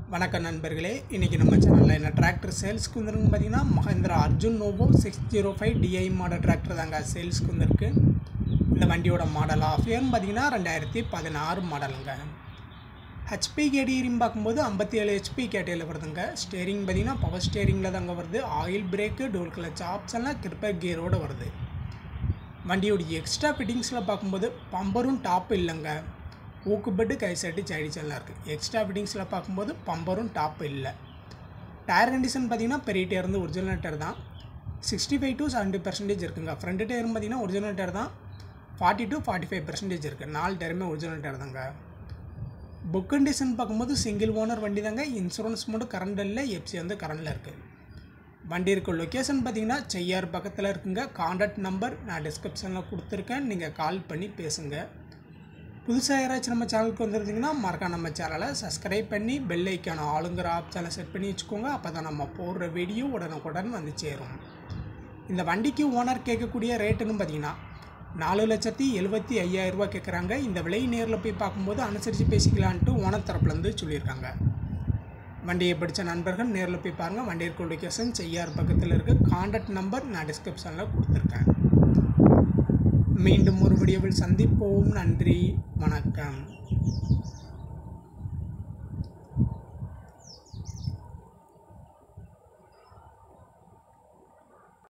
வணக்கம் நண்பர்களே இன்றைக்கி நம்ம சேனலில் என்ன டிராக்டர் சேல்ஸ்க்கு வந்துருக்குன்னு பார்த்தீங்கன்னா Mahindra Arjun Novo six zero five DI model tractor தாங்க சேல்ஸ்க்கு வந்திருக்கு இந்த வண்டியோட மாடல் ஆஃப் இயர்னு பார்த்தீங்கன்னா ரெண்டாயிரத்தி பதினாறு மாடலுங்க ஹெச்பி கேடிகிரின்னு பார்க்கும்போது ஐம்பத்தி ஏழு ஹெச்பி கேட்டையில் வருதுங்க ஸ்டேரிங் பார்த்தீங்கன்னா பவர் ஸ்டேரிங்கில் தாங்க வருது ஆயில் பிரேக்கு டோல் கிளச் ஆப்ஷன்லாம் கிருப்பர் கியரோடு வருது வண்டியோடைய எக்ஸ்ட்ரா ஃபிட்டிங்ஸில் பார்க்கும்போது பம்பரும் டாப் இல்லைங்க ஊக்கு பெட்டு கை செட்டு சைடிச்செல்லாம் இருக்குது எக்ஸ்ட்ரா ஃபிட்டிங்ஸில் பார்க்கும்போது பம்பரும் டாப் இல்லை டயர் கண்டிஷன் பார்த்தீங்கன்னா பெரிய டயர் வந்து ஒரிஜினல் டயர் தான் sixty five to seventy percentage இருக்குங்க ஃப்ரண்ட் டயரும் பார்த்தீங்கன்னா ஒரிஜினல் டயர் தான் forty to forty five percentage இருக்குது நாலு டயருமே ஒரிஜினல் டயர் தாங்க புக் கண்டிஷன் பார்க்கும்போது சிங்கிள் ஓனர் வண்டி தாங்க இன்சூரன்ஸ் மட்டும் கரண்ட் இல்லை எப்சி வந்து கரண்டில் இருக்குது வண்டி இருக்க லொக்கேஷன் பார்த்தீங்கன்னா செய்யார் பக்கத்தில் இருக்குங்க காண்டாக்ட் நம்பர் நான் டிஸ்கிரிப்ஷனில் கொடுத்துருக்கேன் நீங்கள் கால் பண்ணி பேசுங்க புதுசாக யாராச்சும் நம்ம சேனலுக்கு வந்துருந்தீங்கன்னா மறக்காம நம்ம சேனலை சப்ஸ்கிரைப் பண்ணி பெல் ஐக்கான ஆளுங்கிற ஆப்ஷனை செட் பண்ணி வச்சுக்கோங்க அப்போ தான் நம்ம போடுற வீடியோ உடனுக்குடன் வந்து சேரும் இந்த வண்டிக்கு ஓனர் கேட்கக்கூடிய ரேட்டுன்னு பார்த்தீங்கன்னா நாலு லட்சத்தி எழுபத்தி ஐயாயிரரூபா கேட்குறாங்க இந்த விலை நேரில் போய் பார்க்கும்போது அனுசரித்து பேசிக்கலான்ட்டு ஓனர் தரப்புலேருந்து சொல்லியிருக்காங்க வண்டியை பிடிச்ச நண்பர்கள் நேரில் போய் பாருங்கள் வண்டி இருக்க லொக்கேஷன் செய்யார் பக்கத்தில் இருக்குது காண்டாக்ட் நம்பர் நான் டிஸ்கிரிப்ஷனில் கொடுத்துருக்கேன் மீண்டும் ஒரு வீடியோவில் சந்திப்போம் நன்றி வணக்கம்